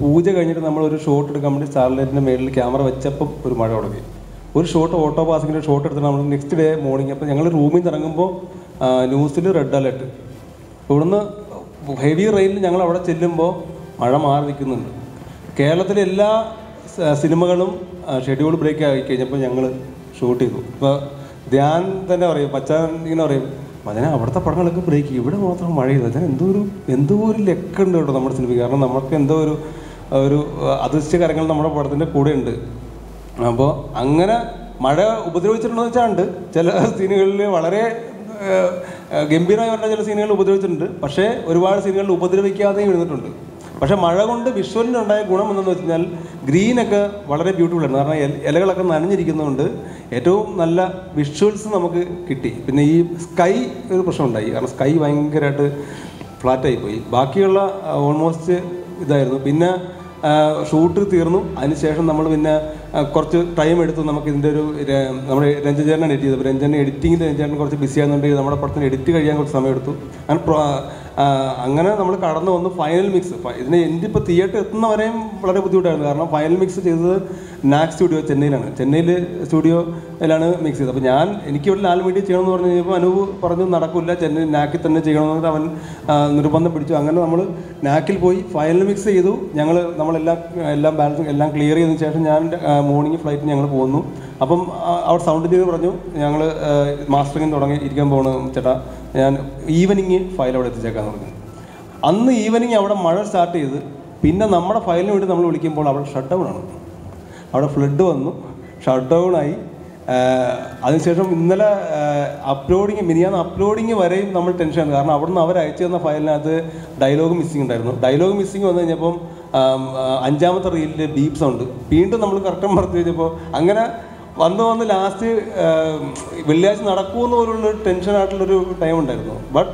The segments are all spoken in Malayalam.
പൂജ കഴിഞ്ഞിട്ട് നമ്മൾ ഒരു ഷോട്ട് എടുക്കാൻ വേണ്ടി സ്റ്റാർലൈറ്റിൻ്റെ മേളിൽ ക്യാമറ വെച്ചപ്പം ഒരു മഴ തുടങ്ങി ഒരു ഷോട്ട് ഓട്ടോ പാസിങ്ങിൻ്റെ ഷോട്ട് എടുത്തിട്ട് നമ്മൾ നെക്സ്റ്റ് ഡേ മോർണിംഗ് അപ്പോൾ ഞങ്ങൾ റൂമിൽ നിന്ന് ഇറങ്ങുമ്പോൾ ന്യൂസിൽ റെഡ് അലർട്ട് ഇവിടുന്ന് ഹെവി റെയിനിൽ ഞങ്ങൾ അവിടെ ചെല്ലുമ്പോൾ മഴ മാറി നിൽക്കുന്നുണ്ട് കേരളത്തിലെ എല്ലാ സ- സിനിമകളും ഷെഡ്യൂൾ ബ്രേക്ക് ആയി കഴിഞ്ഞപ്പോൾ ഞങ്ങൾ ഷൂട്ട് ചെയ്തു ഇപ്പോൾ ധ്യാൻ തന്നെ പറയും പച്ചാൻ ഇങ്ങനെ പറയും മകനെ അവിടുത്തെ പടങ്ങളൊക്കെ ബ്രേക്ക് ചെയ്യും ഇവിടെ മാത്രം മഴ ചെയ്തു ഞാൻ എന്തോ ഒരു എന്തോ ഒരു ലെക്കുണ്ട് കേട്ടോ നമ്മുടെ സിനിമയ്ക്ക് കാരണം നമുക്ക് എന്തോ ഒരു ഒരു അദൃശ്യ കാര്യങ്ങൾ നമ്മുടെ പടത്തിൻ്റെ കൂടെ ഉണ്ട് അപ്പോൾ അങ്ങനെ മഴ ഉപദ്രവിച്ചിട്ടുണ്ടോ വെച്ചാൽ ഉണ്ട് ചില സീനുകളിൽ വളരെ ഏഹ്, ഏഹ്, ഗംഭീരമായി പറഞ്ഞ ചില സീനുകളിൽ ഉപദ്രവിച്ചിട്ടുണ്ട് പക്ഷേ ഒരുപാട് സീനുകളിൽ ഉപദ്രവിക്കാതെയും ഇരുന്നിട്ടുണ്ട് പക്ഷേ മഴ കൊണ്ട് വിഷ്വലിനുണ്ടായ ഗുണം എന്തെന്ന് വെച്ച് കഴിഞ്ഞാൽ ഗ്രീനൊക്കെ വളരെ ബ്യൂട്ടിഫുൾ ആണ് കാരണം ഇല- ഇലകളൊക്കെ നനഞ്ഞിരിക്കുന്നതുകൊണ്ട് ഏറ്റവും നല്ല വിഷ്വൽസ് നമുക്ക് കിട്ടി പിന്നെ ഈ സ്കൈ ഒരു പ്രശ്നമുണ്ടായി കാരണം സ്കൈ ഭയങ്കരമായിട്ട് ഫ്ലാറ്റായി പോയി ബാക്കിയുള്ള ഓൾമോസ്റ്റ് ഇതായിരുന്നു പിന്നെ ഷൂട്ട് തീർന്നു അതിനുശേഷം നമ്മൾ പിന്നെ ആ, കുറച്ച് ടൈം എടുത്തു നമുക്ക് ഇതിൻ്റെ ഒരു ര- നമ്മുടെ രഞ്ജചേരനാണ് എഡിറ്റ് ചെയ്തത് രഞ്ജൻ എഡിറ്റിങ്ങിൽ രഞ്ജൻ കുറച്ച് ബിസി ആകുന്നുണ്ടെങ്കിൽ നമ്മുടെ പടത്തിന് എഡിറ്റ് കഴിയാൻ കുറച്ച് സമയം എടുത്തു അങ്ങനെ പ്രോ- ആ, അങ്ങനെ നമ്മൾ കടന്നു വന്ന് ഫൈനൽ മിക്സ് ഇതിന് എൻ്റെ ഇപ്പോൾ തിയേറ്റർ എത്തുന്നവരെയും വളരെ ബുദ്ധിമുട്ടായിരുന്നു കാരണം ഫൈനൽ മിക്സ് ചെയ്തത് നാക് സ്റ്റുഡിയോ ചെന്നൈയിലാണ് ചെന്നൈയിൽ സ്റ്റുഡിയോയിലാണ് മിക്സ് ചെയ്തത് അപ്പോൾ ഞാൻ എനിക്ക് ഇവിടെ ലാൽ മീഡിയ ചെയ്യണമെന്ന് പറഞ്ഞു കഴിഞ്ഞപ്പോൾ അനൂപ് പറഞ്ഞു നടക്കില്ല ചെന്നൈ നാക്കിൽ തന്നെ ചെയ്യണമെന്ന് പറഞ്ഞിട്ട് അവൻ ആ, നിർബന്ധം പിടിച്ചു അങ്ങനെ നമ്മൾ നാക്കിൽ പോയി ഫൈനൽ മിക്സ് ചെയ്തു ഞങ്ങൾ നമ്മളെല്ലാം എല്ലാം ബാലൻസും എല്ലാം ക്ലിയർ ചെയ്തതിന് ശേഷം ഞാൻ മോർണിംഗ് ഫ്ലൈറ്റിന് ഞങ്ങൾ പോകുന്നു അപ്പം ആ, അവിടെ സൗണ്ട് ചെയ്ത് പറഞ്ഞു ഞങ്ങൾ മാസ്റ്ററിങ് തുടങ്ങി ഇരിക്കാൻ പോകണം ചേട്ടാ ഞാൻ ഈവനിങ് ഫയൽ അവിടെ എത്തിച്ചേക്കാന്ന് പറഞ്ഞു അന്ന് ഈവനിങ് അവിടെ മഴ സ്റ്റാർട്ട് ചെയ്ത് പിന്നെ നമ്മുടെ ഫയലിന് വേണ്ടി നമ്മൾ വിളിക്കുമ്പോൾ അവിടെ ഷട്ട് ഡൗൺ ആണ് അവിടെ ഫ്ലഡ് വന്നു ഷട്ട് ഡൗൺ ആയി ആഹ് അതിനുശേഷം ഇന്നലെ അപ്ലോഡിങ് മിനിയാന്ന് അപ്ലോഡിങ് വരെയും നമ്മൾ ടെൻഷനാണ് കാരണം അവിടുന്ന് അവർ അയച്ചു തന്ന ഫയലിനകത്ത് ഡയലോഗ് മിസ്സിംഗ് ഉണ്ടായിരുന്നു ഡയലോഗ് മിസ്സിംഗ് വന്നു കഴിഞ്ഞപ്പം ആം, ആ, അഞ്ചാമത്തെ റീലിൽ ബീപ്പ് സൗണ്ട് വീണ്ടും നമ്മൾ കറക്റ്റം പറഞ്ഞു കഴിഞ്ഞപ്പോൾ അങ്ങനെ വന്ന് വന്ന് ലാസ്റ്റ് വെള്ളിയാഴ്ച നടക്കുമെന്ന് പോലുള്ള ടെൻഷനായിട്ടുള്ളൊരു ടൈം ഉണ്ടായിരുന്നു ബട്ട്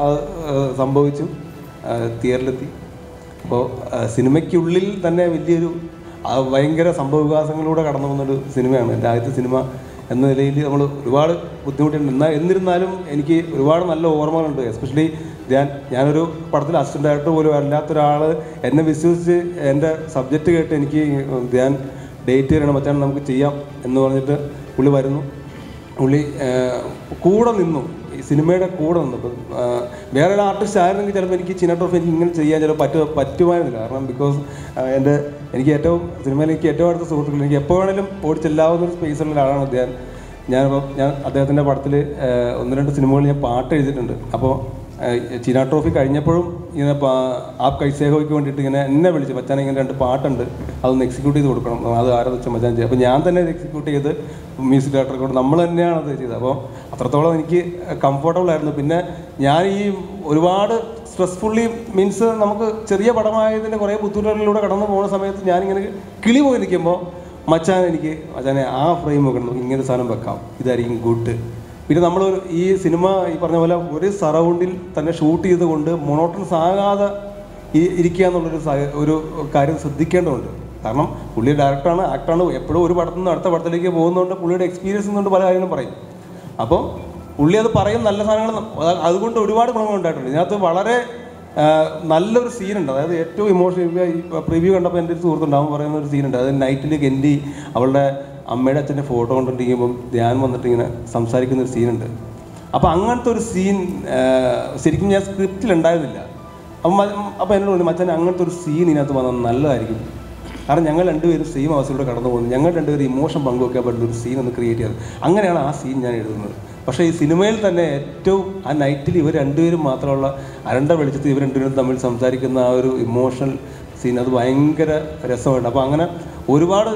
സംഭവിച്ചു തിയേറ്ററിലെത്തി അപ്പോൾ സിനിമയ്ക്കുള്ളിൽ തന്നെ വലിയൊരു ആ, ഭയങ്കര സംഭവവികാസങ്ങളിലൂടെ കടന്നു പോകുന്നൊരു സിനിമയാണ് എൻ്റെ ആദ്യത്തെ സിനിമ എന്ന നിലയിൽ നമ്മൾ ഒരുപാട് ബുദ്ധിമുട്ടുണ്ട് എന്നാൽ എന്നിരുന്നാലും എനിക്ക് ഒരുപാട് നല്ല ഓർമ്മകളുണ്ട് എസ്പെഷ്യലി ഞാൻ ഞാനൊരു പടത്തിൽ അസിസ്റ്റൻ്റ് ഡയറക്ടർ പോലും അല്ലാത്തൊരാൾ എന്നെ വിശ്വസിച്ച് എൻ്റെ സബ്ജക്റ്റ് കേട്ട് എനിക്ക് ഞാൻ ഡേറ്റ് തരണം മച്ചാൻ നമുക്ക് ചെയ്യാം എന്ന് പറഞ്ഞിട്ട് പുള്ളി വരുന്നു പുള്ളി ആ, കൂടെ നിന്നു ഈ സിനിമയുടെ കൂടെ നിന്നു ഇപ്പം ആ, വേറെ ഒരു ആർട്ടിസ്റ്റ് ആയിരുന്നെങ്കിൽ ചിലപ്പോൾ എനിക്ക് ചിന്നട്ടോഫ് എനിക്ക് ഇങ്ങനെ ചെയ്യാൻ ചിലപ്പോൾ പറ്റു പറ്റുമായിരുന്നില്ല കാരണം ബിക്കോസ് എൻ്റെ എനിക്ക് ഏറ്റവും സിനിമയിൽ എനിക്ക് ഏറ്റവും അടുത്ത സുഹൃത്തുക്കൾ എനിക്ക് എപ്പോൾ വേണേലും ഓടിച്ചെല്ലാവുന്ന ഒരു സ്പേസുള്ള ഒരാളാണ് അദ്ദേഹം ഞാനിപ്പോൾ ഞാൻ അദ്ദേഹത്തിൻ്റെ പടത്തിൽ ഒന്ന് രണ്ട് സിനിമകളിൽ ഞാൻ പാട്ട് എഴുതിയിട്ടുണ്ട് അപ്പോൾ ചീന ട്രോഫി കഴിഞ്ഞപ്പോഴും ഇങ്ങനെ പാ- ആപ് കൈസേഹോയ്ക്ക് വേണ്ടിയിട്ട് ഇങ്ങനെ എന്നെ വിളിച്ചു മച്ചാൻ ഇങ്ങനെ രണ്ട് പാട്ടുണ്ട് അതൊന്ന് എക്സിക്യൂട്ട് ചെയ്ത് കൊടുക്കണം അത് ആരെന്ന് വെച്ചാൽ മച്ചാൻ ചെയ്യും അപ്പോൾ ഞാൻ തന്നെ ഇത് എക്സിക്യൂട്ട് ചെയ്ത് മ്യൂസിക് ഡയറക്ടറെ കൊണ്ട് നമ്മൾ തന്നെയാണ് അത് ചെയ്തത് അപ്പോൾ അത്രത്തോളം എനിക്ക് കംഫർട്ടബിൾ ആയിരുന്നു പിന്നെ ഞാൻ ഈ ഒരുപാട് സ്ട്രെസ്ഫുള്ളി മീൻസ് നമുക്ക് ചെറിയ പടമായതിൻ്റെ കുറേ ബുദ്ധിമുട്ടുകളിലൂടെ കടന്നു പോകുന്ന സമയത്ത് ഞാനിങ്ങനെ കിളി പോയി നിൽക്കുമ്പോൾ മച്ചാൻ എനിക്ക് മച്ചാനെ ആ ഫ്രെയിം വെക്കണം ഇങ്ങനെ സാധനം വെക്കാം ഇതായിരിക്കും ഗുഡ് പിന്നെ നമ്മൾ ഈ സിനിമ ഈ പറഞ്ഞ പോലെ ഒരു സറൗണ്ടിൽ തന്നെ ഷൂട്ട് ചെയ്തുകൊണ്ട് മൊണോട്ടൺസ് ആകാതെ ഇ- ഇരിക്കുക എന്നുള്ളൊരു സ- ഒരു കാര്യം ശ്രദ്ധിക്കേണ്ടതുണ്ട് കാരണം പുള്ളി ഡയറക്ടറാണ് ആക്ടറാണ് എപ്പോഴും ഒരു പടത്തിൽ നിന്ന് അടുത്ത പടത്തിലേക്ക് പോകുന്നതുകൊണ്ട് പുള്ളിയുടെ എക്സ്പീരിയൻസ് കൊണ്ട് പല കാര്യങ്ങളും പറയും അപ്പോൾ പുള്ളി അത് പറയും നല്ല സാധനങ്ങൾ ന- അത് അതുകൊണ്ട് ഒരുപാട് ഗുണങ്ങൾ ഉണ്ടായിട്ടുണ്ട് ഇതിനകത്ത് വളരെ ആ, നല്ലൊരു സീനുണ്ട് അതായത് ഏറ്റവും ഇമോഷണൽ ഈ പ്രിവ്യൂ കണ്ടപ്പോൾ എൻ്റെ ഒരു സുഹൃത്തുണ്ടാവും പറയുന്ന ഒരു സീനുണ്ട് അത് നൈറ്റിൽ ഗെൻഡി അവളുടെ അമ്മയുടെ അച്ഛൻ്റെ ഫോട്ടോ കൊണ്ടിരിക്കുമ്പം ധ്യാൻ വന്നിട്ട് ഇങ്ങനെ സംസാരിക്കുന്ന ഒരു സീനുണ്ട് അപ്പോൾ അങ്ങനത്തെ ഒരു സീൻ ശരിക്കും ഞാൻ സ്ക്രിപ്റ്റിൽ ഉണ്ടായിരുന്നില്ല അപ്പം അപ്പോൾ എന്നോട് പറഞ്ഞു മച്ചാൻ അങ്ങനത്തെ ഒരു സീൻ ഇതിനകത്ത് വന്നാൽ നല്ലതായിരിക്കും കാരണം ഞങ്ങൾ രണ്ടുപേരും സെയിം അവസ്ഥയിലൂടെ കടന്നു പോകുന്നു ഞങ്ങൾ രണ്ടുപേരും ഇമോഷൻ പങ്കുവെക്കാൻ പറ്റുന്ന ഒരു സീൻ ഒന്ന് ക്രിയേറ്റ് ചെയ്തത് അങ്ങനെയാണ് ആ സീൻ ഞാൻ എഴുതുന്നത് പക്ഷേ ഈ സിനിമയിൽ തന്നെ ഏറ്റവും ആ നൈറ്റിൽ ഇവർ രണ്ടുപേരും മാത്രമുള്ള അരണ്ട വെളിച്ചത്തിൽ ഇവർ രണ്ടുപേരും തമ്മിൽ സംസാരിക്കുന്ന ആ ഒരു ഇമോഷണൽ സീൻ അത് ഭയങ്കര രസമുണ്ട് അപ്പോൾ അങ്ങനെ ഒരുപാട്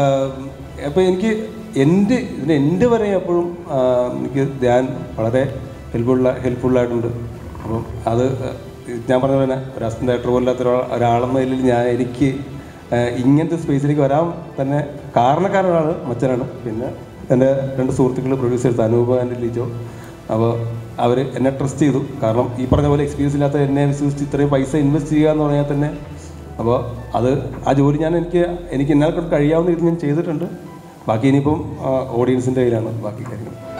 അപ്പോൾ എനിക്ക് എൻ്റെ ഇതിന് എൻ്റെ വരെ എപ്പോഴും ആ, എനിക്ക് ധ്യാൻ വളരെ ഹെൽപ്ഫുള്ള ഹെൽപ്ഫുള്ളായിട്ടുണ്ട് അപ്പം അത് ഞാൻ പറഞ്ഞ പോലെ ഒരു അസിസ്റ്റൻ്റ് ഡയറക്ടർ പോലാത്ത ഒരാൾ- ഒരാളെന്ന നിലയിൽ ഞാൻ എനിക്ക് ആ, ഇങ്ങനത്തെ സ്പേസിലേക്ക് വരാൻ തന്നെ കാരണക്കാരനാണ് മച്ചനാണ് പിന്നെ എൻ്റെ രണ്ട് സുഹൃത്തുക്കൾ പ്രൊഡ്യൂസേഴ്സ് അനൂപ് ആൻഡ് ലിജോ അപ്പോൾ അവർ എന്നെ ട്രസ്റ്റ് ചെയ്തു കാരണം ഈ പറഞ്ഞ പോലെ എക്സ്പീരിയൻസ് ഇല്ലാത്ത എന്നെ വിശ്വസിച്ച് ഇത്രയും പൈസ ഇൻവെസ്റ്റ് ചെയ്യുക എന്ന് പറഞ്ഞാൽ തന്നെ അപ്പോൾ അത് ആ ജോലി ഞാൻ എനിക്ക് എനിക്ക് എന്നാൽ കൊണ്ട് കഴിയാവുന്ന രീതിയിൽ ഞാൻ ചെയ്തിട്ടുണ്ട് ബാക്കി ഇനിയിപ്പം ഓഡിയൻസിൻ്റെ കയ്യിലാണ് ബാക്കി കാര്യങ്ങൾ